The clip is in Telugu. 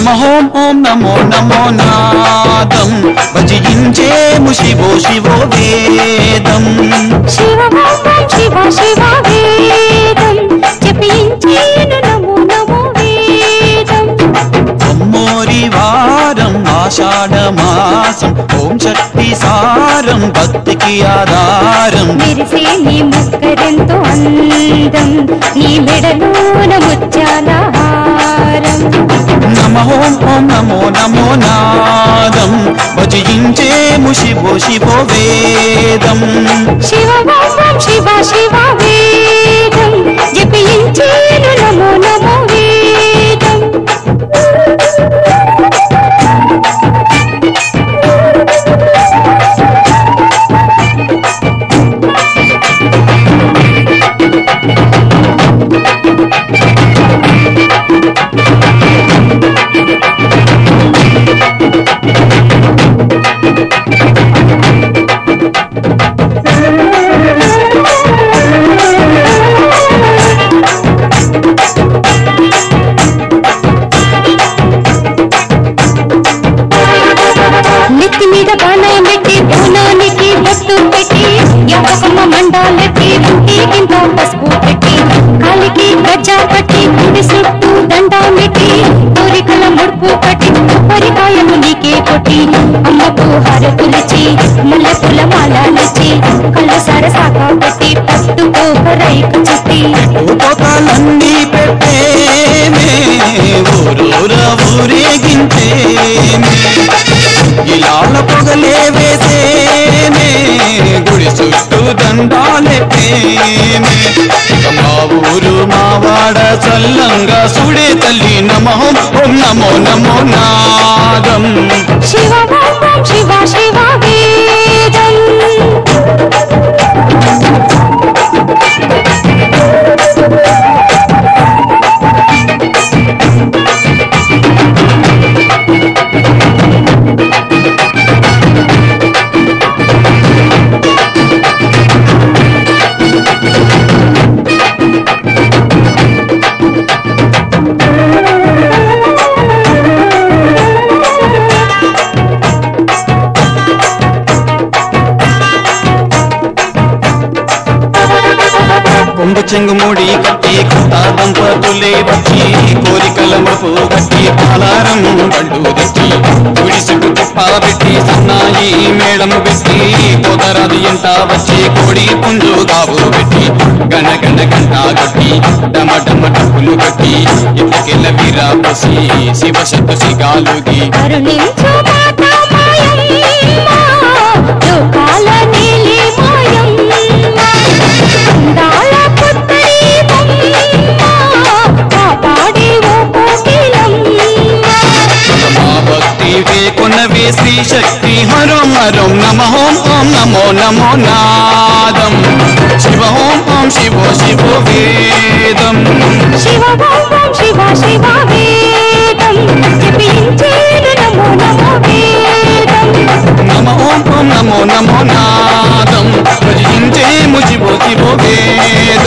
నమ ఓం ఓం నమో నమో నాదం భజించేము శివో శివో వేదం శివ ఓం శివ శివ వేదం జపించేను నమో నమో వేదం అమ్మోరి వారం ఆషాఢ మాసం ఓం శక్తి సారం భక్తికి ఆధారం మెరిసే నీ ముక్కరెంతో అందం నీ మెడలోన ముత్యాల హారం నమ ఓం ఓం నమో నమో నాదం భజించేము శివో శివో వేదం శివ ఓం శివ శివ వేదం జపించేను నమో నమో వేదం నెత్తి మీద బాణం పెట్టి బోనానికి బొట్టు పెట్టి యాపకమ్మ మండాలకి ఇంటికింత పసుపు పెట్టి కాలికి గజ్జా పట్టి గుడి చుట్టూ దండా పెట్టి కోరికల ముడుపు కట్టి కొబ్బరికాయలు నీకే కొట్టి అమ్మకు హారతులిచి మల్లె పూల మాల నచ్చి కళ్ళు సరసాక పెట్టి పట్టుకో రైకు చుట్టి ఉపకాలన్నీ పెట్టేమే ఊరూర ఊరేగించేమే ఇలాల పొగలే వేసేమే గుడి చుట్టూ దండాలే ప్రేమే ఇక మా ఊరు మా వాడ చల్లంగా సుడే తల్లి నమో ఓం నమో నమో నాదం శివ ఓం శివ శివ వేదం కొంగు చెంగు మూడి కట్టి కొత్త దంపతులే వచ్చి కోరికల మపు కట్టి పాలారం బండు తెచ్చి గుడిసుకు తిప్ప పెట్టి సన్నాయి మేళము పెట్టి పోతరాది ఎంట వచ్చి కోడి పుంజు కావు పెట్టి గణ గణ గంట కట్టి డమ డమ డబ్బులు కట్టి ఇళ్ళకెళ్ళ వీరా పోసి శివ శక్తు సిగాలుగి కరుణించు మాతా మాయమ్మ, లోకాల నీలి మాయమ్మ. అందాల పుత్తడి బొమ్మ, కాపాడే ఓ కోకిలమ్మ. మా భక్తి వేకొనవే శ్రీ శక్తి హరం హరం నమ ఓం ఓం నమో నమో నాదం శివ ఓం ఓం శివో శివో వేదం శివ ఓం శివ శివ వేదం జపించేను నమో నమో వేదం నమ ఓం ఓం నమో నమో నాదం భజించేము శివో శివో వేదం